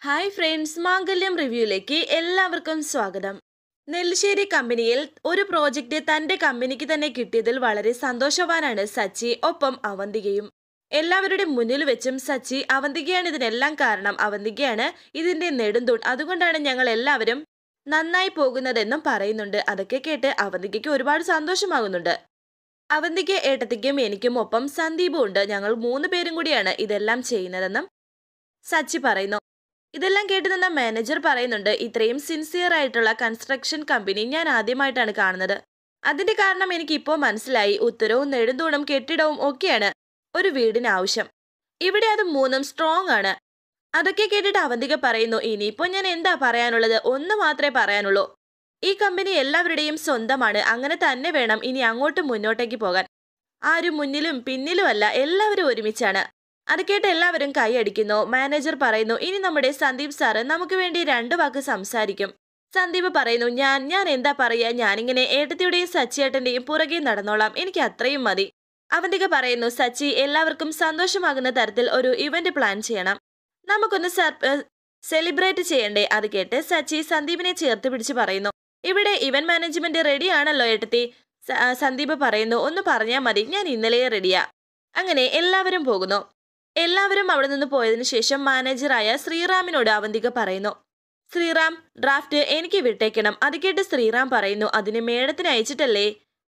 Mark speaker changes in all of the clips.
Speaker 1: hi friends മാംഗല്യം റിവ്യൂയിലേക്ക് എല്ലാവർക്കും സ്വാഗതം നെല്ലിശ്ശേരി കമ്പനിയിൽ ഒരു പ്രോജക്റ്റ് തന്റെ കമ്പനിക്ക് തന്നെ കിട്ടിയതിൽ വളരെ സന്തോഷവാനാണ് സച്ചി ഒപ്പം അവന്തികയും എല്ലാവരുടെ മുന്നിൽ വെച്ചും സച്ചി അവന്തികയാണ് ഇതിനെല്ലാം കാരണം അവന്തികയാണ് ഇതിന്റെ നെടുന്തൂൺ അതുകൊണ്ടാണ് ഞങ്ങൾ എല്ലാവരും നന്നായി പോകുന്നതെന്നും പറയുന്നുണ്ട് അതൊക്കെ കേട്ട് അവന്തികയ്ക്ക് ഒരുപാട് സന്തോഷമാകുന്നുണ്ട് അവന്തിക ഏട്ടത്തിക്കും എനിക്കും ഒപ്പം സന്ദീപും ഉണ്ട് ഞങ്ങൾ മൂന്ന് പേരും കൂടിയാണ് ഇതെല്ലാം ചെയ്യുന്നതെന്നും സച്ചി പറയുന്നു ഇതെല്ലാം കേട്ട് നിന്ന മാനേജർ പറയുന്നുണ്ട് ഇത്രയും സിൻസിയർ ആയിട്ടുള്ള കൺസ്ട്രക്ഷൻ കമ്പനി ഞാൻ ആദ്യമായിട്ടാണ് കാണുന്നത് അതിന്റെ കാരണം എനിക്ക് ഇപ്പോൾ മനസ്സിലായി ഉത്തരവും നെടുന്തൂണും കെട്ടിടവും ഒക്കെയാണ് ഒരു വീടിന് ആവശ്യം ഇവിടെ അത് മൂന്നും സ്ട്രോങ് ആണ് അതൊക്കെ കേട്ടിട്ട് അവന്തിക പറയുന്നു ഇനിയിപ്പോൾ ഞാൻ എന്താ പറയാനുള്ളത് ഒന്ന് മാത്രമേ പറയാനുള്ളൂ ഈ കമ്പനി എല്ലാവരുടെയും സ്വന്തമാണ് അങ്ങനെ തന്നെ വേണം ഇനി അങ്ങോട്ട് മുന്നോട്ടേക്ക് പോകാൻ ആരും മുന്നിലും പിന്നിലുമല്ല എല്ലാവരും ഒരുമിച്ചാണ് അത് കേട്ട് എല്ലാവരും കൈയടിക്കുന്നു മാനേജർ പറയുന്നു ഇനി നമ്മുടെ സന്ദീപ് സാറ് നമുക്ക് വേണ്ടി രണ്ടു വാക്ക് സംസാരിക്കും സന്ദീപ് പറയുന്നു ഞാൻ ഞാൻ എന്താ പറയാ ഞാനിങ്ങനെ ഏട്ടത്തിയുടെയും സച്ചിയേട്ടന്റെയും പുറകെ നടന്നോളാം എനിക്ക് അത്രയും മതി അവന്തിക പറയുന്നു സച്ചി എല്ലാവർക്കും സന്തോഷമാകുന്ന തരത്തിൽ ഒരു ഇവന്റ് പ്ലാൻ ചെയ്യണം നമുക്കൊന്ന് സെലിബ്രേറ്റ് ചെയ്യണ്ടേ അത് കേട്ട് സച്ചി സന്ദീപിനെ ചേർത്ത് പിടിച്ച് പറയുന്നു ഇവിടെ ഇവന്റ് മാനേജ്മെന്റ് റെഡി ആണല്ലോ ഏട്ടത്തി സ- ആ, സന്ദീപ് പറയുന്നു ഒന്ന് പറഞ്ഞാൽ മതി ഞാൻ ഇന്നലെ റെഡിയാ അങ്ങനെ എല്ലാവരും പോകുന്നു എല്ലാവരും അവിടെ നിന്ന് പോയതിനു ശേഷം മാനേജറായ ശ്രീറാമിനോട് അവന്തിക പറയുന്നു ശ്രീറാം ഡ്രാഫ്റ്റ് എനിക്ക് വിട്ടേക്കണം അത് കേട്ട് ശ്രീറാം പറയുന്നു അതിന് മേഡത്തിന് അയച്ചിട്ടല്ലേ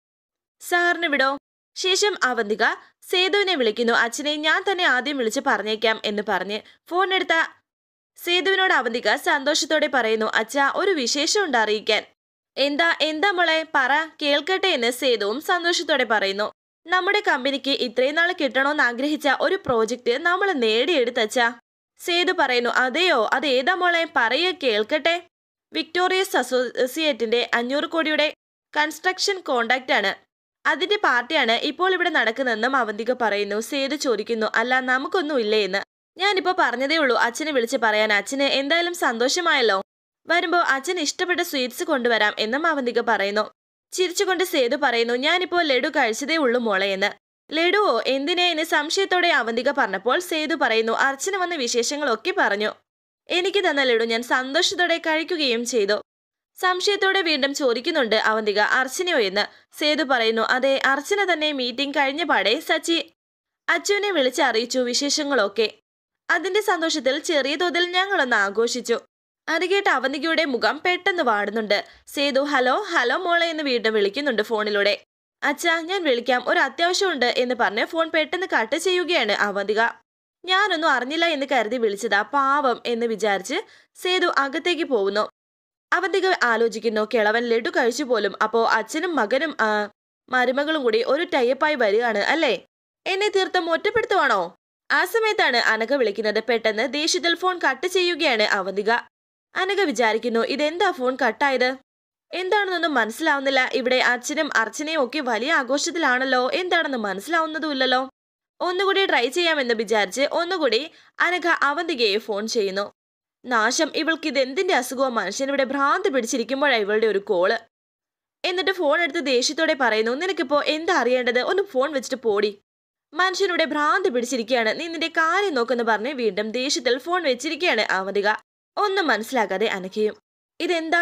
Speaker 1: സാറിന് വിടോ ശേഷം അവന്തിക സേതുവിനെ വിളിക്കുന്നു അച്ഛനെ ഞാൻ തന്നെ ആദ്യം വിളിച്ച് പറഞ്ഞേക്കാം എന്ന് പറഞ്ഞ് ഫോൺ എടുത്ത സേതുവിനോട് അവന്തിക സന്തോഷത്തോടെ പറയുന്നു അച്ഛ ഒരു വിശേഷം ഉണ്ട് അറിയിക്കാൻ എന്താ എന്താ മോളെ പറ കേൾക്കട്ടെ എന്ന് സേതുവും സന്തോഷത്തോടെ പറയുന്നു നമ്മുടെ കമ്പനിക്ക് ഇത്രയും നാൾ കിട്ടണമെന്ന് ആഗ്രഹിച്ച ഒരു പ്രോജക്റ്റ് നമ്മൾ നേടിയെടുത്തച്ചാ സേതു പറയുന്നു അതെയോ അത് ഏതാ മോളെ പറയ കേൾക്കട്ടെ വിക്ടോറിയസ് അസോസിയേറ്റിന്റെ അഞ്ഞൂറ് കോടിയുടെ കൺസ്ട്രക്ഷൻ കോണ്ടാക്റ്റ് ആണ് അതിന്റെ പാർട്ടിയാണ് ഇപ്പോൾ ഇവിടെ നടക്കുന്നതെന്നും അവന്തിക പറയുന്നു സേതു ചോദിക്കുന്നു അല്ല നമുക്കൊന്നും ഇല്ലേ എന്ന് ഞാനിപ്പോ പറഞ്ഞതേ ഉള്ളൂ അച്ഛനെ വിളിച്ച് പറയാൻ അച്ഛന് എന്തായാലും സന്തോഷമായല്ലോ വരുമ്പോ അച്ഛൻ ഇഷ്ടപ്പെട്ട സ്വീറ്റ്സ് കൊണ്ടുവരാം എന്നും അവന്തിക പറയുന്നു ചിരിച്ചുകൊണ്ട് സേതു പറയുന്നു ഞാനിപ്പോ ലഡു കഴിച്ചതേ ഉള്ളൂ മോളെ എന്ന് ലഡുവോ എന്തിനെ എന്ന് സംശയത്തോടെ അവന്തിക പറഞ്ഞപ്പോൾ സേതു പറയുന്നു അർച്ചന വന്ന വിശേഷങ്ങളൊക്കെ പറഞ്ഞു എനിക്ക് തന്ന ലഡു ഞാൻ സന്തോഷത്തോടെ കഴിക്കുകയും ചെയ്തു സംശയത്തോടെ വീണ്ടും ചോദിക്കുന്നുണ്ട് അവന്തിക അർച്ചനയോ എന്ന് സേതു പറയുന്നു അതെ അർച്ചന തന്നെ മീറ്റിംഗ് കഴിഞ്ഞ പാടെ സച്ചി അച്ചുവിനെ വിളിച്ച് അറിയിച്ചു വിശേഷങ്ങളൊക്കെ അതിന്റെ സന്തോഷത്തിൽ ചെറിയ തോതിൽ ഞങ്ങളൊന്ന് ആഘോഷിച്ചു അത് കേട്ട് അവന്തികയുടെ മുഖം പെട്ടെന്ന് വാടുന്നുണ്ട് സേതു ഹലോ ഹലോ മോളെ എന്ന് വീണ്ടും വിളിക്കുന്നുണ്ട് ഫോണിലൂടെ അച്ഛാ ഞാൻ വിളിക്കാം ഒരു അത്യാവശ്യമുണ്ട് എന്ന് പറഞ്ഞ് ഫോൺ പെട്ടെന്ന് കട്ട് ചെയ്യുകയാണ് അവന്തിക ഞാനൊന്നും അറിഞ്ഞില്ല എന്ന് കരുതി വിളിച്ചതാ പാവം എന്ന് വിചാരിച്ച് സേതു അകത്തേക്ക് പോകുന്നു അവന്തിക ആലോചിക്കുന്നു കിളവൻ ലഡു കഴിച്ചു പോലും അപ്പോ അച്ഛനും മകനും ആ, മരുമകളും കൂടി ഒരു ടൈപ്പായി വരികയാണ് അല്ലേ എന്നെ തീർത്തും ഒറ്റപ്പെടുത്തുവാണോ ആ സമയത്താണ് അനഘ വിളിക്കുന്നത് പെട്ടെന്ന് ദേഷ്യത്തിൽ ഫോൺ കട്ട് ചെയ്യുകയാണ് അവന്തിക അനഘ വിചാരിക്കുന്നു ഇതെന്താ ഫോൺ കട്ടായത് എന്താണെന്നൊന്നും മനസ്സിലാവുന്നില്ല ഇവിടെ അച്ഛനും അർച്ചനയും ഒക്കെ വലിയ ആഘോഷത്തിലാണല്ലോ എന്താണെന്ന് മനസ്സിലാവുന്നതുമില്ലല്ലോ ഒന്നുകൂടി ട്രൈ ചെയ്യാമെന്ന് വിചാരിച്ച് ഒന്നുകൂടി അനഘ അവന്തികയെ ഫോൺ ചെയ്യുന്നു നാശം ഇവൾക്ക് ഇത് എന്തിന്റെ അസുഖവും മനുഷ്യനിവിടെ ഭ്രാന്ത് പിടിച്ചിരിക്കുമ്പോഴാണ് ഇവളുടെ ഒരു കോള് എന്നിട്ട് ഫോൺ എടുത്ത് ദേഷ്യത്തോടെ പറയുന്നു നിനക്കിപ്പോ എന്താ അറിയേണ്ടത് ഒന്ന് ഫോൺ വെച്ചിട്ട് പോടി മനുഷ്യനിവിടെ ഭ്രാന്ത് പിടിച്ചിരിക്കുകയാണ് നീ നിന്റെ കാര്യം നോക്കെന്ന് പറഞ്ഞ് വീണ്ടും ദേഷ്യത്തിൽ ഫോൺ വെച്ചിരിക്കുകയാണ് അവന്തിക ഒന്നും മനസ്സിലാക്കാതെ അനഘയും ഇതെന്താ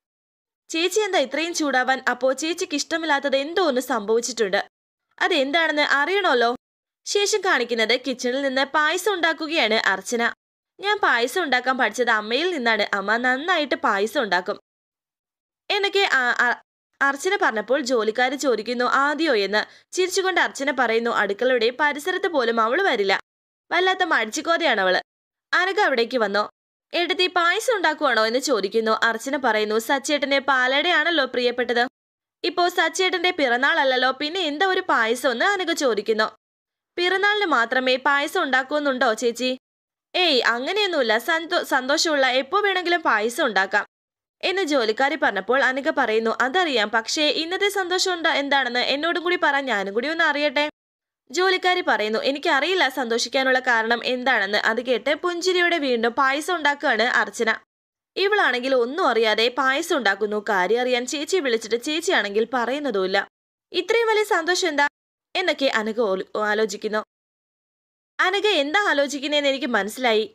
Speaker 1: ചേച്ചി എന്താ ഇത്രയും ചൂടാവാൻ അപ്പോ ചേച്ചിക്ക് ഇഷ്ടമില്ലാത്തത് എന്തോ ഒന്ന് സംഭവിച്ചിട്ടുണ്ട് അതെന്താണെന്ന് അറിയണമല്ലോ ശേഷം കാണിക്കുന്നത് കിച്ചണിൽ നിന്ന് പായസം ഉണ്ടാക്കുകയാണ് അർച്ചന ഞാൻ പായസം ഉണ്ടാക്കാൻ പഠിച്ചത് അമ്മയിൽ നിന്നാണ് അമ്മ നന്നായിട്ട് പായസം ഉണ്ടാക്കും എന്നൊക്കെ ആ- ആ- അർച്ചന പറഞ്ഞപ്പോൾ ജോലിക്കാര് ചോദിക്കുന്നു ആദ്യോ എന്ന് ചിരിച്ചുകൊണ്ട് അർച്ചന പറയുന്നു അടുക്കളയുടെ പരിസരത്ത് പോലും അവള് വരില്ല വല്ലാത്ത മടിച്ചിക്കോതയാണ് അവള് അനഘ അവിടേക്ക് വന്നോ എടുത്തി പായസം ഉണ്ടാക്കുവാണോ എന്ന് ചോദിക്കുന്നു അർച്ചന പറയുന്നു സച്ചേട്ടന്റെ പാലടയാണല്ലോ പ്രിയപ്പെട്ടത് ഇപ്പോ സച്ചേട്ടന്റെ പിറന്നാളല്ലല്ലോ പിന്നെ എന്താ ഒരു പായസം എന്ന് അനഘ ചോദിക്കുന്നു പിറന്നാളിന് മാത്രമേ പായസം ഉണ്ടാക്കുന്നുണ്ടോ ചേച്ചി ഏയ് അങ്ങനെയൊന്നുമില്ല സന്തോ സന്തോഷമുള്ള എപ്പോ വേണമെങ്കിലും പായസം ഉണ്ടാക്കാം എന്ന് ജോലിക്കാരി പറഞ്ഞപ്പോൾ അനിക പറയുന്നു അതറിയാം പക്ഷേ ഇന്നത്തെ സന്തോഷം എന്താ എന്താണെന്ന് എന്നോടും കൂടി പറ ഞാനും കൂടി ഒന്ന് അറിയട്ടെ ജോലിക്കാരി പറയുന്നു എനിക്കറിയില്ല സന്തോഷിക്കാനുള്ള കാരണം എന്താണെന്ന് അത് കേട്ട് പുഞ്ചിരിയോടെ വീണ്ടും പായസം ഉണ്ടാക്കുകയാണ് അർച്ചന ഇവളാണെങ്കിൽ ഒന്നും അറിയാതെ പായസം ഉണ്ടാക്കുന്നു കാര്യം അറിയാൻ ചേച്ചിയെ വിളിച്ചിട്ട് ചേച്ചിയാണെങ്കിൽ പറയുന്നതുമില്ല ഇത്രയും വലിയ സന്തോഷം എന്താ എന്നൊക്കെ അനഘ ഓല- ആലോചിക്കുന്നു അനഘ എന്താ ആലോചിക്കുന്നതെന്ന് എനിക്ക് മനസ്സിലായി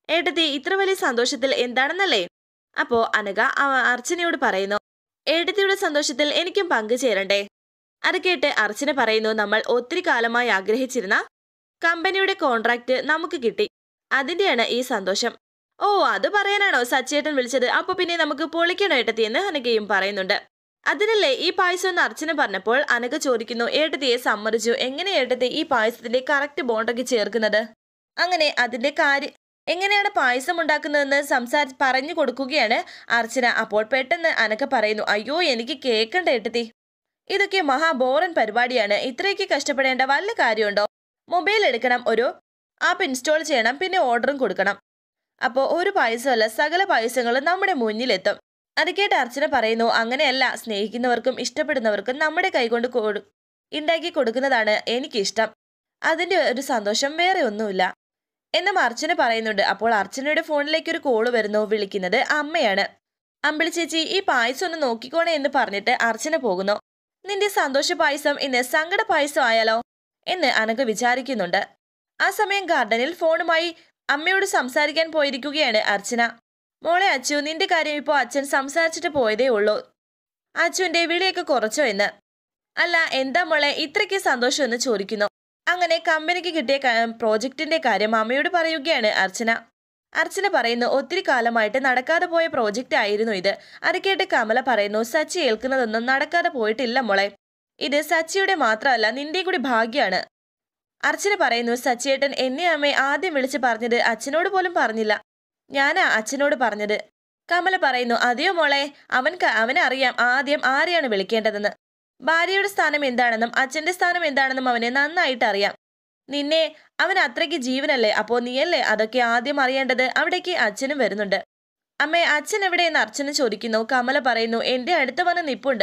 Speaker 1: ഏട്ടത്തി ഇത്ര വലിയ സന്തോഷത്തിൽ എന്താണെന്നല്ലേ അപ്പോ അനഘ അ- അർച്ചനയോട് പറയുന്നു ഏട്ടത്തിയുടെ സന്തോഷത്തിൽ എനിക്കും പങ്കുചേരണ്ടേ അത് കേട്ട് അർച്ചന പറയുന്നു നമ്മൾ ഒത്തിരി കാലമായി ആഗ്രഹിച്ചിരുന്ന കമ്പനിയുടെ കോൺട്രാക്ട് നമുക്ക് കിട്ടി അതിന്റെയാണ് ഈ സന്തോഷം ഓ അത് പറയാനാണോ സച്ചേട്ടൻ വിളിച്ചത് അപ്പൊ പിന്നെ നമുക്ക് പൊളിക്കണോ ഏട്ടത്തി എന്ന് അനഘയും പറയുന്നുണ്ട് അതിനല്ലേ ഈ പായസം എന്ന് അർച്ചന പറഞ്ഞപ്പോൾ അനഘ ചോദിക്കുന്നു ഏട്ടത്തിയെ സമ്മതിച്ചു എങ്ങനെ ഏട്ടത്തി ഈ പായസത്തിന്റെ കറക്റ്റ് ബോണ്ടൊക്കെ ചേർക്കുന്നത് അങ്ങനെ അതിന്റെ കാര്യം എങ്ങനെയാണ് പായസം ഉണ്ടാക്കുന്നതെന്ന് സംസാരിച്ച് പറഞ്ഞു കൊടുക്കുകയാണ് അർച്ചന അപ്പോൾ പെട്ടെന്ന് അനഘ പറയുന്നു അയ്യോ എനിക്ക് കേൾക്കണ്ട ഏട്ടത്തി ഇതൊക്കെ മഹാബോറൻ പരിപാടിയാണ് ഇത്രയൊക്കെ കഷ്ടപ്പെടേണ്ട വല്ല കാര്യമുണ്ടോ മൊബൈൽ എടുക്കണം ഒരു ആപ്പ് ഇൻസ്റ്റാൾ ചെയ്യണം പിന്നെ ഓർഡറും കൊടുക്കണം അപ്പോൾ ഒരു പായസമല്ല സകല പായസങ്ങളും നമ്മുടെ മുന്നിലെത്തും അത് കേട്ട് അർച്ചന പറയുന്നു അങ്ങനെയല്ല സ്നേഹിക്കുന്നവർക്കും ഇഷ്ടപ്പെടുന്നവർക്കും നമ്മുടെ കൈകൊണ്ട് കൊടു ഉണ്ടാക്കി കൊടുക്കുന്നതാണ് എനിക്കിഷ്ടം അതിന്റെ ഒരു സന്തോഷം വേറെ ഒന്നുമില്ല എന്നും അർച്ചന പറയുന്നുണ്ട് അപ്പോൾ അർച്ചനയുടെ ഫോണിലേക്ക് ഒരു കോള് വരുന്നു വിളിക്കുന്നത് അമ്മയാണ് അമ്പിളി ചേച്ചി ഈ പായസം ഒന്ന് നോക്കിക്കോണേ എന്ന് പറഞ്ഞിട്ട് അർച്ചന പോകുന്നു നിന്റെ സന്തോഷ പായസം ഇന്ന് സങ്കട പായസം ആയാലോ എന്ന് അനഘ വിചാരിക്കുന്നുണ്ട് ആ സമയം ഗാർഡനിൽ ഫോണുമായി അമ്മയോട് സംസാരിക്കാൻ പോയിരിക്കുകയാണ് അർച്ചന മോളെ അച്ചു നിന്റെ കാര്യം ഇപ്പോൾ അച്ഛൻ സംസാരിച്ചിട്ട് പോയതേ ഉള്ളൂ അച്ചുവിന്റെ വിളിയൊക്കെ കുറച്ചോ എന്ന് അല്ല എന്താ മോളെ ഇത്രയ്ക്ക് സന്തോഷം എന്ന് ചോദിക്കുന്നു അങ്ങനെ കമ്പനിക്ക് കിട്ടിയ ക- പ്രോജക്റ്റിന്റെ കാര്യം അമ്മയോട് പറയുകയാണ് അർച്ചന അർച്ചന പറയുന്നു ഒത്തിരി കാലമായിട്ട് നടക്കാതെ പോയ പ്രോജക്റ്റ് ആയിരുന്നു ഇത് അത് കേട്ട് കമല പറയുന്നു സച്ചി ഏൽക്കുന്നതൊന്നും നടക്കാതെ പോയിട്ടില്ല മോളെ ഇത് സച്ചിയുടെ മാത്രമല്ല നിന്റെ കൂടി ഭാഗ്യമാണ് അർച്ചന പറയുന്നു സച്ചിയേട്ടൻ എന്നെ അമ്മയെ ആദ്യം വിളിച്ച് പറഞ്ഞത് അച്ഛനോട് പോലും പറഞ്ഞില്ല ഞാനാ അച്ഛനോട് പറഞ്ഞത് കമല പറയുന്നു അതെയോ മോളെ അവൻക്ക് അവനറിയാം ആദ്യം ആരെയാണ് വിളിക്കേണ്ടതെന്ന് ഭാര്യയുടെ സ്ഥാനം എന്താണെന്നും അച്ഛന്റെ സ്ഥാനം എന്താണെന്നും അവന് നന്നായിട്ട് അറിയാം നിന്നെ അവൻ അത്രയ്ക്ക് ജീവനല്ലേ അപ്പോ നീയല്ലേ അതൊക്കെ ആദ്യം അറിയേണ്ടത് അവിടേക്ക് അച്ഛനും വരുന്നുണ്ട് അമ്മേ അച്ഛൻ എവിടെയെന്ന് അർച്ചന ചോദിക്കുന്നു കമല പറയുന്നു എന്റെ അടുത്ത് വന്ന് നിപ്പുണ്ട്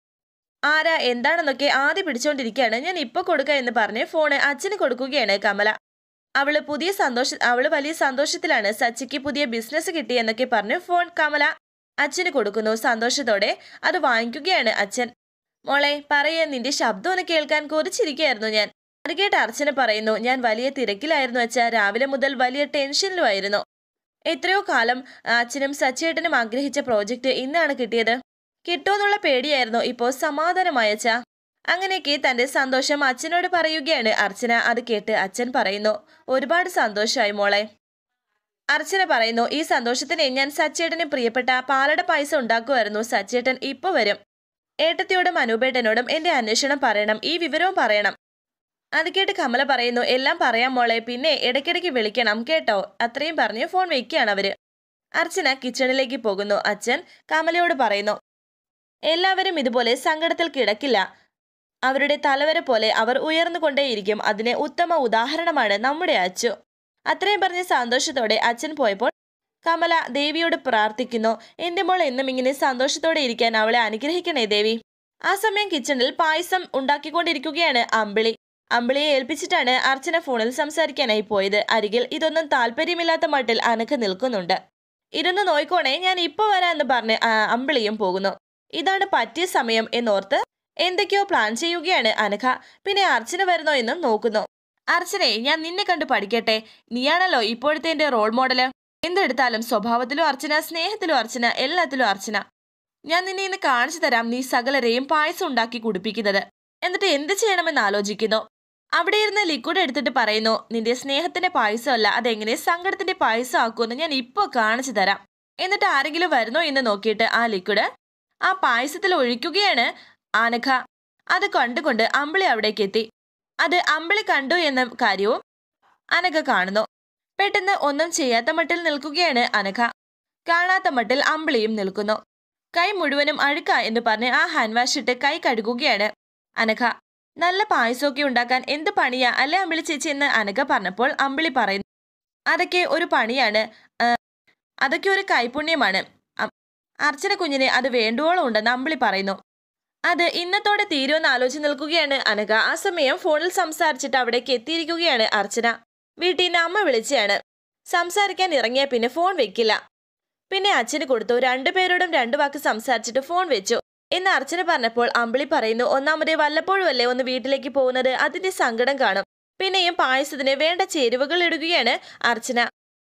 Speaker 1: ആരാ എന്താണെന്നൊക്കെ ആദ്യം പിടിച്ചോണ്ടിരിക്കുകയാണ് ഞാൻ ഇപ്പൊ കൊടുക്ക എന്ന് പറഞ്ഞ് ഫോണ് അച്ഛന് കൊടുക്കുകയാണ് കമല അവള് പുതിയ സന്തോഷ അവള് വലിയ സന്തോഷത്തിലാണ് സച്ചിക്ക് പുതിയ ബിസിനസ് കിട്ടി എന്നൊക്കെ പറഞ്ഞ് ഫോൺ കമല അച്ഛന് കൊടുക്കുന്നു സന്തോഷത്തോടെ അത് വാങ്ങിക്കുകയാണ് അച്ഛൻ മോളെ പറയേ നിന്റെ ശബ്ദം ഒന്ന് കേൾക്കാൻ കൊതിച്ചിരിക്കുകയായിരുന്നു ഞാൻ അത് കേട്ട് അർച്ചന പറയുന്നു ഞാൻ വലിയ തിരക്കിലായിരുന്നു അച്ഛാ രാവിലെ മുതൽ വലിയ ടെൻഷനിലുമായിരുന്നു എത്രയോ കാലം അച്ഛനും സച്ചേട്ടനും ആഗ്രഹിച്ച പ്രോജക്റ്റ് ഇന്നാണ് കിട്ടിയത് കിട്ടുമെന്നുള്ള പേടിയായിരുന്നു ഇപ്പോൾ സമാധാനമായ അച്ഛാ അങ്ങനെയൊക്കെ തന്റെ സന്തോഷം അച്ഛനോട് പറയുകയാണ് അർച്ചന അത് കേട്ട് അച്ഛൻ പറയുന്നു ഒരുപാട് സന്തോഷമായി മോളെ അർച്ചന പറയുന്നു ഈ സന്തോഷത്തിന് ഞാൻ സച്ചേട്ടന് പ്രിയപ്പെട്ട പാലട പായസം ഉണ്ടാക്കുമായിരുന്നു സച്ചേട്ടൻ ഇപ്പൊ വരും ഏട്ടത്തിയോടും അനൂപേട്ടനോടും എന്റെ അന്വേഷണം പറയണം ഈ വിവരവും പറയണം അത് കേട്ട് കമല പറയുന്നു എല്ലാം പറയാം മോളെ പിന്നെ ഇടയ്ക്കിടയ്ക്ക് വിളിക്കണം കേട്ടോ അത്രയും പറഞ്ഞ് ഫോൺ വെക്കുകയാണ് അവര് അർച്ചന കിച്ചണിലേക്ക് പോകുന്നു അച്ഛൻ കമലയോട് പറയുന്നു എല്ലാവരും ഇതുപോലെ സങ്കടത്തിൽ കിടക്കില്ല അവരുടെ തലവര പോലെ അവർ ഉയർന്നുകൊണ്ടേയിരിക്കും അതിന് ഉത്തമ ഉദാഹരണമാണ് നമ്മുടെ അച്ചു അത്രയും പറഞ്ഞ് സന്തോഷത്തോടെ അച്ഛൻ പോയപ്പോൾ കമല ദേവിയോട് പ്രാർത്ഥിക്കുന്നു എന്റെ മോൾ എന്നും ഇങ്ങനെ സന്തോഷത്തോടെ ഇരിക്കാൻ അവളെ അനുഗ്രഹിക്കണേ ദേവി ആ സമയം കിച്ചണിൽ പായസം ഉണ്ടാക്കിക്കൊണ്ടിരിക്കുകയാണ് അമ്പിളി അമ്പിളിയെ ഏൽപ്പിച്ചിട്ടാണ് അർച്ചന ഫോണിൽ സംസാരിക്കാനായി പോയത് അരികിൽ ഇതൊന്നും താല്പര്യമില്ലാത്ത മട്ടിൽ അനഘ നിൽക്കുന്നുണ്ട് ഇരുന്ന് നോയിക്കോണേ ഞാൻ ഇപ്പൊ വരാമെന്ന് പറഞ്ഞ് ആ, അമ്പിളിയും പോകുന്നു ഇതാണ് പറ്റിയ സമയം എന്നോർത്ത് എന്തൊക്കെയോ പ്ലാൻ ചെയ്യുകയാണ് അനഘ പിന്നെ അർച്ചന വരുന്നോ എന്നും നോക്കുന്നു അർച്ചനെ ഞാൻ നിന്നെ കണ്ട് പഠിക്കട്ടെ നീയാണല്ലോ ഇപ്പോഴത്തെ എന്റെ റോൾ മോഡല് എന്തെടുത്താലും സ്വഭാവത്തിലും അർച്ചന സ്നേഹത്തിലും അർച്ചന എല്ലാത്തിലും അർച്ചന ഞാൻ നിന്നെ ഇന്ന് കാണിച്ചു തരാം നീ സകലരെയും പായസം ഉണ്ടാക്കി കുടിപ്പിക്കുന്നത് എന്നിട്ട് എന്ത് ചെയ്യണമെന്ന് ആലോചിക്കുന്നു അവിടെ ഇരുന്ന് ലിക്വിഡ് എടുത്തിട്ട് പറയുന്നു നിന്റെ സ്നേഹത്തിന്റെ പായസമല്ല അതെങ്ങനെ സങ്കടത്തിന്റെ പായസം ആക്കുമെന്ന് ഞാൻ ഇപ്പോ കാണിച്ചു തരാം എന്നിട്ട് ആരെങ്കിലും വരുന്നോ എന്ന് നോക്കിയിട്ട് ആ ലിക്വിഡ് ആ പായസത്തിൽ ഒഴിക്കുകയാണ് ആനഘ അത് കണ്ടുകൊണ്ട് അമ്പിളി അവിടേക്ക് എത്തി അത് അമ്പിളി കണ്ടു എന്ന കാര്യവും അനഘ കാണുന്നു പെട്ടെന്ന് ഒന്നും ചെയ്യാത്ത മട്ടിൽ നിൽക്കുകയാണ് അനഘ കാണാത്ത മട്ടിൽ അമ്പിളിയും നിൽക്കുന്നു കൈ മുഴുവനും അഴുക്ക എന്ന് പറഞ്ഞ് ആ ഹാൻഡ് വാഷ് ഇട്ട് കൈ കഴുകുകയാണ് അനഘ നല്ല പായസമൊക്കെ ഉണ്ടാക്കാൻ എന്ത് പണിയാ അല്ലേ അമ്പിളി ചേച്ചി എന്ന് അനഘ പറഞ്ഞപ്പോൾ അമ്പിളി പറയുന്നു അതൊക്കെ ഒരു പണിയാണ് ആ, അതൊക്കെ ഒരു കൈപുണ്യമാണ് അ- അർച്ചന കുഞ്ഞിനെ അത് വേണ്ടുവോളം ഉണ്ടെന്ന് അമ്പിളി പറയുന്നു അത് ഇന്നത്തോടെ തീരുമെന്ന് ആലോചിച്ച് നിൽക്കുകയാണ് അനഘ ആ സമയം ഫോണിൽ സംസാരിച്ചിട്ട് അവിടേക്ക് എത്തിയിരിക്കുകയാണ് അർച്ചന വീട്ടിൽ നിന്ന് അമ്മ വിളിച്ചതാണ് സംസാരിക്കാൻ ഇറങ്ങിയ പിന്നെ ഫോൺ വെക്കില്ല പിന്നെ അച്ഛന് കൊടുത്തു രണ്ടുപേരോടും രണ്ടു വാക്ക് സംസാരിച്ചിട്ട് ഫോൺ വെച്ചു എന്ന് അർച്ചന പറഞ്ഞപ്പോൾ അമ്പിളി പറയുന്നു ഒന്നാമതേ വല്ലപ്പോഴും അല്ലേ ഒന്ന് വീട്ടിലേക്ക് പോകുന്നത് അതിന്റെ സങ്കടം കാണും പിന്നെയും പായസത്തിന് വേണ്ട ചേരുവകൾ ഇടുകയാണ് അർച്ചന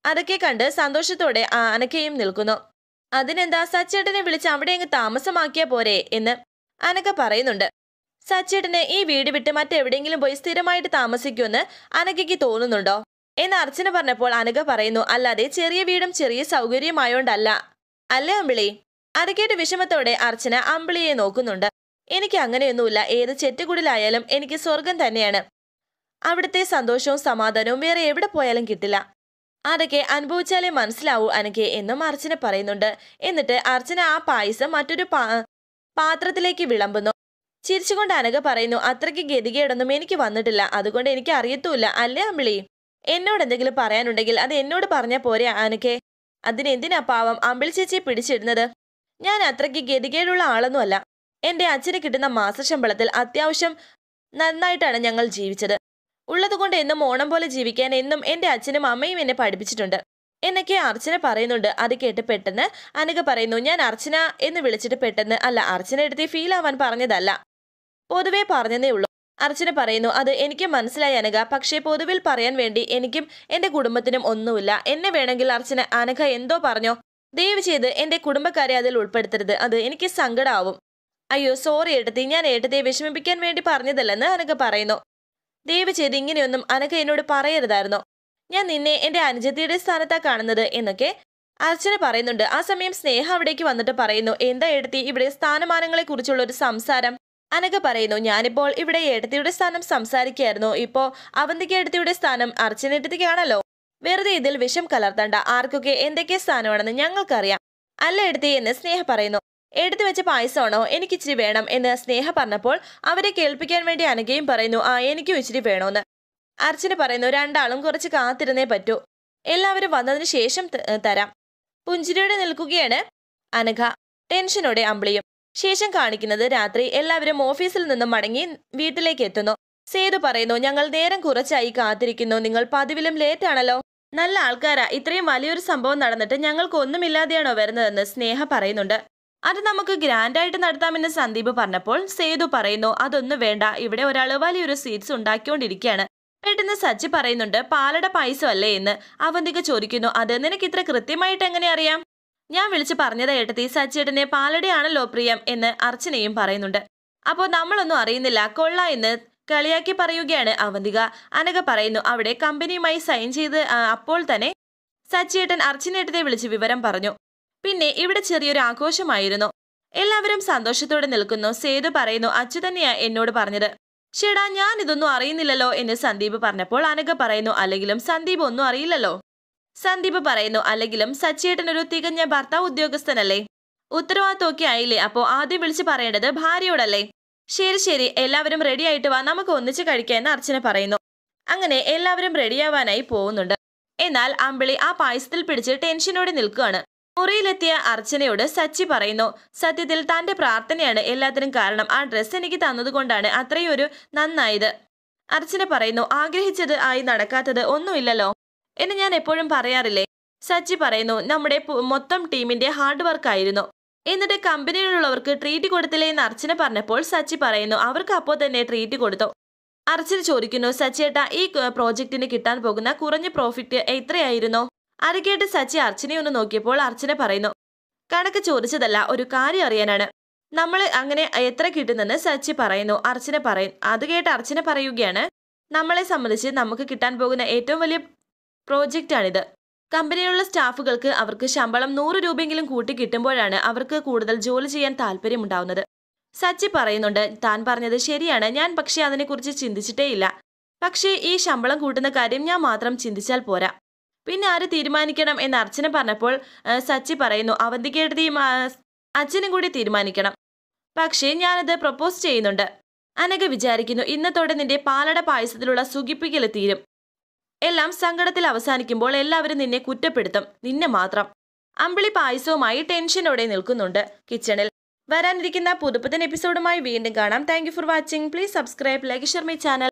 Speaker 1: അതൊക്കെ കണ്ട് സന്തോഷത്തോടെ ആ അനക്കയും നിൽക്കുന്നു അതിനെന്താ സച്ചേട്ടനെ വിളിച്ച് അവിടെ അങ്ങ് താമസമാക്കിയാ പോരെ എന്ന് അനക്ക പറയുന്നുണ്ട് സച്ചേട്ടന് ഈ വീട് വിട്ട് മറ്റെവിടെയെങ്കിലും പോയി സ്ഥിരമായിട്ട് താമസിക്കുമെന്ന് അനക്കയ്ക്ക് തോന്നുന്നുണ്ടോ എന്ന് അർച്ചന പറഞ്ഞപ്പോൾ അനക പറയുന്നു അല്ലാതെ ചെറിയ വീടും ചെറിയ സൗകര്യമായോണ്ടല്ല അല്ലേ അമ്പിളി അരക്കേട്ട് വിഷമത്തോടെ അർച്ചന അമ്പിളിയെ നോക്കുന്നുണ്ട് എനിക്ക് അങ്ങനെയൊന്നുമില്ല ഏത് ചെറ്റുകുടിലായാലും എനിക്ക് സ്വർഗം തന്നെയാണ് അവിടുത്തെ സന്തോഷവും സമാധാനവും വേറെ എവിടെ പോയാലും കിട്ടില്ല അതൊക്കെ അനുഭവിച്ചാലേ മനസ്സിലാവൂ അനക്കെ എന്നും അർച്ചന പറയുന്നുണ്ട് എന്നിട്ട് അർച്ചന ആ പായസം മറ്റൊരു പാ പാത്രത്തിലേക്ക് വിളമ്പുന്നു ചിരിച്ചുകൊണ്ട് അനക പറയുന്നു അത്രയ്ക്ക് ഗതികേടൊന്നും എനിക്ക് വന്നിട്ടില്ല അതുകൊണ്ട് എനിക്ക് അറിയത്തുമില്ല അല്ലേ അമ്പിളി എന്നോട് എന്തെങ്കിലും പറയാനുണ്ടെങ്കിൽ അത് എന്നോട് പറഞ്ഞാൽ പോരെ അനക്കെ അതിനെന്തിനാ പാവം അമ്പിളി ചേച്ചിയെ പിടിച്ചിടുന്നത് ഞാൻ അത്രയ്ക്ക് ഗതികേടുള്ള ആളൊന്നുമല്ല എന്റെ അച്ഛന് കിട്ടുന്ന മാസശമ്പളത്തിൽ അത്യാവശ്യം നന്നായിട്ടാണ് ഞങ്ങൾ ജീവിച്ചത് ഉള്ളതുകൊണ്ട് എന്നും ഓണം പോലെ ജീവിക്കാൻ എന്നും എന്റെ അച്ഛനും അമ്മയും എന്നെ പഠിപ്പിച്ചിട്ടുണ്ട് എന്നൊക്കെ അർച്ചന പറയുന്നുണ്ട് അത് കേട്ട് പെട്ടെന്ന് അനക പറയുന്നു ഞാൻ അർച്ചന എന്ന് വിളിച്ചിട്ട് പെട്ടെന്ന് അല്ല അർച്ചന എടുത്ത് ഫീൽ ആവാൻ പറഞ്ഞതല്ല പൊതുവെ പറഞ്ഞതേ ഉള്ളൂ അർച്ചന പറയുന്നു അത് എനിക്ക് മനസ്സിലായി അനഘ പക്ഷേ പൊതുവിൽ പറയാൻ വേണ്ടി എനിക്കും എന്റെ കുടുംബത്തിനും ഒന്നുമില്ല എന്നെ വേണമെങ്കിൽ അർച്ചന അനഘ എന്തോ പറഞ്ഞോ ദയവ് ചെയ്ത് എന്റെ കുടുംബക്കാരെ അതിൽ ഉൾപ്പെടുത്തരുത് അത് എനിക്ക് സങ്കടമാവും അയ്യോ സോറി ഏട്ടത്തി ഞാൻ ഏട്ടത്തിയെ വിഷമിപ്പിക്കാൻ വേണ്ടി പറഞ്ഞതല്ലെന്ന് അനഘ പറയുന്നു ദയവ് ചെയ്ത് ഇങ്ങനെയൊന്നും അനഘ എന്നോട് പറയരുതായിരുന്നോ ഞാൻ നിന്നെ എന്റെ അനുജത്തിയുടെ സ്ഥാനത്താ കാണുന്നത് എന്നൊക്കെ അർച്ചന പറയുന്നുണ്ട് ആ സമയം സ്നേഹ അവിടേക്ക് വന്നിട്ട് പറയുന്നു എന്താ ഏട്ടത്തി ഇവിടെ സ്ഥാനമാനങ്ങളെ കുറിച്ചുള്ള ഒരു സംസാരം അനഘ പറയുന്നു ഞാനിപ്പോൾ ഇവിടെ ഏട്ടത്തിയുടെ സ്ഥാനം സംസാരിക്കുകയായിരുന്നു ഇപ്പോ അവന്തിക ഏട്ടത്തിയുടെ സ്ഥാനം അർച്ചന ഏട്ടത്തിക്കാണല്ലോ വെറുതെ ഇതിൽ വിഷം കലർത്തണ്ട ആർക്കൊക്കെ എന്തൊക്കെ സ്ഥാനമാണെന്ന് ഞങ്ങൾക്കറിയാം അല്ല എടുത്തി എന്ന് സ്നേഹ പറയുന്നു എടുത്തു വെച്ച പായസമാണോ എനിക്ക് ഇച്ചിരി വേണം എന്ന് സ്നേഹ പറഞ്ഞപ്പോൾ അവരെ കേൾപ്പിക്കാൻ വേണ്ടി അനഘയും പറയുന്നു ആ എനിക്കും ഇച്ചിരി വേണോന്ന് അർച്ചന പറയുന്നു രണ്ടാളും കുറച്ച് കാത്തിരുന്നേ പറ്റൂ എല്ലാവരും വന്നതിന് ശേഷം ത- തരാം പുഞ്ചിരിയോടെ നിൽക്കുകയാണ് അനഘ ടെൻഷനോടെ അമ്പിളിയും ശേഷം കാണിക്കുന്നത് രാത്രി എല്ലാവരും ഓഫീസിൽ നിന്നും മടങ്ങി വീട്ടിലേക്ക് എത്തുന്നു സേതു പറയുന്നു ഞങ്ങൾ നേരം കുറച്ചായി കാത്തിരിക്കുന്നു നിങ്ങൾ പതിവിലും ലേറ്റ് ആണല്ലോ നല്ല ആൾക്കാരാ ഇത്രയും വലിയൊരു സംഭവം നടന്നിട്ട് ഞങ്ങൾക്ക് ഒന്നുമില്ലാതെയാണോ വരുന്നതെന്ന് സ്നേഹ പറയുന്നുണ്ട് അത് നമുക്ക് ഗ്രാൻഡായിട്ട് നടത്താമെന്ന് സന്ദീപ് പറഞ്ഞപ്പോൾ സേതു പറയുന്നു അതൊന്നും വേണ്ട ഇവിടെ ഒരാൾ വലിയൊരു സ്വീറ്റ്സ് ഉണ്ടാക്കിക്കൊണ്ടിരിക്കുകയാണ് പെട്ടെന്ന് സച്ചി പറയുന്നുണ്ട് പാലട പായസമല്ലേ എന്ന് അവന്തിക ചോദിക്കുന്നു അത് നിനക്ക് ഇത്ര കൃത്യമായിട്ട് എങ്ങനെ അറിയാം ഞാൻ വിളിച്ച് പറഞ്ഞത് ഏട്ടത്തി സച്ചിയേട്ടനെ പാലടയാണല്ലോ പ്രിയം എന്ന് അർച്ചനയും പറയുന്നുണ്ട് അപ്പോൾ നമ്മളൊന്നും അറിയുന്നില്ല കൊള്ള എന്ന് കളിയാക്കി പറയുകയാണ് അവന്തിക അനഘ പറയുന്നു അവിടെ കമ്പനിയുമായി സൈൻ ചെയ്ത് ആ, അപ്പോൾ തന്നെ സച്ചിയേട്ടൻ അർച്ചനേട്ടത്തെ വിളിച്ച് വിവരം പറഞ്ഞു പിന്നെ ഇവിടെ ചെറിയൊരു ആഘോഷമായിരുന്നു എല്ലാവരും സന്തോഷത്തോടെ നിൽക്കുന്നു സേതു പറയുന്നു അച്ചു തന്നെയാ എന്നോട് പറഞ്ഞത് ഷേടാ ഞാൻ ഇതൊന്നും അറിയുന്നില്ലല്ലോ എന്ന് സന്ദീപ് പറഞ്ഞപ്പോൾ അനഘ പറയുന്നു അല്ലെങ്കിലും സന്ദീപ് ഒന്നും അറിയില്ലല്ലോ സന്ദീപ് പറയുന്നു അല്ലെങ്കിലും സച്ചിയേട്ടൻ ഒരു തികഞ്ഞ ഭർത്താവ് ഉദ്യോഗസ്ഥനല്ലേ ഉത്തരവാദിത്വമൊക്കെ ആയില്ലേ അപ്പോ ആദ്യം വിളിച്ച് പറയേണ്ടത് ഭാര്യയോടല്ലേ ശരി ശരി എല്ലാവരും റെഡി ആയിട്ട് വാ നമുക്ക് ഒന്നിച്ച് കഴിക്കാമെന്ന് അർച്ചന പറയുന്നു അങ്ങനെ എല്ലാവരും റെഡിയാവാനായി പോകുന്നുണ്ട് എന്നാൽ അമ്പിളി ആ പായസത്തിൽ പിടിച്ച് ടെൻഷനോടെ നിൽക്കുകയാണ് മുറിയിലെത്തിയ അർച്ചനയോട് സച്ചി പറയുന്നു സത്യത്തിൽ തന്റെ പ്രാർത്ഥനയാണ് എല്ലാത്തിനും കാരണം ആ ഡ്രസ്സ് എനിക്ക് തന്നതുകൊണ്ടാണ് അത്രയും ഒരു നന്നായത് അർച്ചന പറയുന്നു ആഗ്രഹിച്ചത് ആയി നടക്കാത്തത് ഒന്നുമില്ലല്ലോ എന്ന് ഞാൻ എപ്പോഴും പറയാറില്ലേ സച്ചി പറയുന്നു നമ്മുടെ പു- മൊത്തം ടീമിന്റെ ഹാർഡ് വർക്ക് ആയിരുന്നു എന്നിട്ട് കമ്പനിയിലുള്ളവർക്ക് ട്രീറ്റ് കൊടുത്തില്ലേ എന്ന് അർച്ചന പറഞ്ഞപ്പോൾ സച്ചി പറയുന്നു അവർക്ക് അപ്പോൾ തന്നെ ട്രീറ്റ് കൊടുത്തു അർച്ചന ചോദിക്കുന്നു സച്ചിയേട്ട ഈ ക- പ്രോജക്റ്റിന് കിട്ടാൻ പോകുന്ന കുറഞ്ഞ പ്രോഫിറ്റ് എത്രയായിരുന്നു അത് കേട്ട് സച്ചി അർച്ചനയെ ഒന്ന് നോക്കിയപ്പോൾ അർച്ചന പറയുന്നു കണക്ക് ചോദിച്ചതല്ല ഒരു കാര്യം അറിയാനാണ് നമ്മൾ അങ്ങനെ എത്ര കിട്ടുന്നെന്ന് സച്ചി പറയുന്നു അർച്ചന പറയും അത് കേട്ട് അർച്ചന പറയുകയാണ് നമ്മളെ സംബന്ധിച്ച് നമുക്ക് കിട്ടാൻ പോകുന്ന ഏറ്റവും വലിയ പ്രോജക്റ്റാണിത് കമ്പനിയിലുള്ള സ്റ്റാഫുകൾക്ക് അവർക്ക് ശമ്പളം നൂറ് രൂപയെങ്കിലും കൂട്ടി കിട്ടുമ്പോഴാണ് അവർക്ക് കൂടുതൽ ജോലി ചെയ്യാൻ താല്പര്യമുണ്ടാവുന്നത് സച്ചി പറയുന്നുണ്ട് താൻ പറഞ്ഞത് ശരിയാണ് ഞാൻ പക്ഷേ അതിനെക്കുറിച്ച് ചിന്തിച്ചിട്ടേയില്ല പക്ഷേ ഈ ശമ്പളം കൂട്ടുന്ന കാര്യം ഞാൻ മാത്രം ചിന്തിച്ചാൽ പോരാ പിന്നെ ആര് തീരുമാനിക്കണം എന്ന് അർച്ചന പറഞ്ഞപ്പോൾ ആ, സച്ചി പറയുന്നു അവന്തിക്കേട്ടതിയും അച്ഛനും കൂടി തീരുമാനിക്കണം പക്ഷേ ഞാനത് പ്രപ്പോസ് ചെയ്യുന്നുണ്ട് അനഘ വിചാരിക്കുന്നു ഇന്നത്തോടെ നിന്റെ പാലട പായസത്തിലുള്ള സുഖിപ്പിക്കൽ തീരും എല്ലാം സങ്കടത്തിൽ അവസാനിക്കുമ്പോൾ എല്ലാവരും നിന്നെ കുറ്റപ്പെടുത്തും നിന്നെ മാത്രം അമ്പിളി പായസവുമായി ടെൻഷനോടെ നിൽക്കുന്നുണ്ട് കിച്ചണിൽ വരാനിരിക്കുന്ന പുതുപ്പുത്തൻ എപ്പിസോഡുമായി വീണ്ടും കാണാം thank for watching please subscribe like share my channel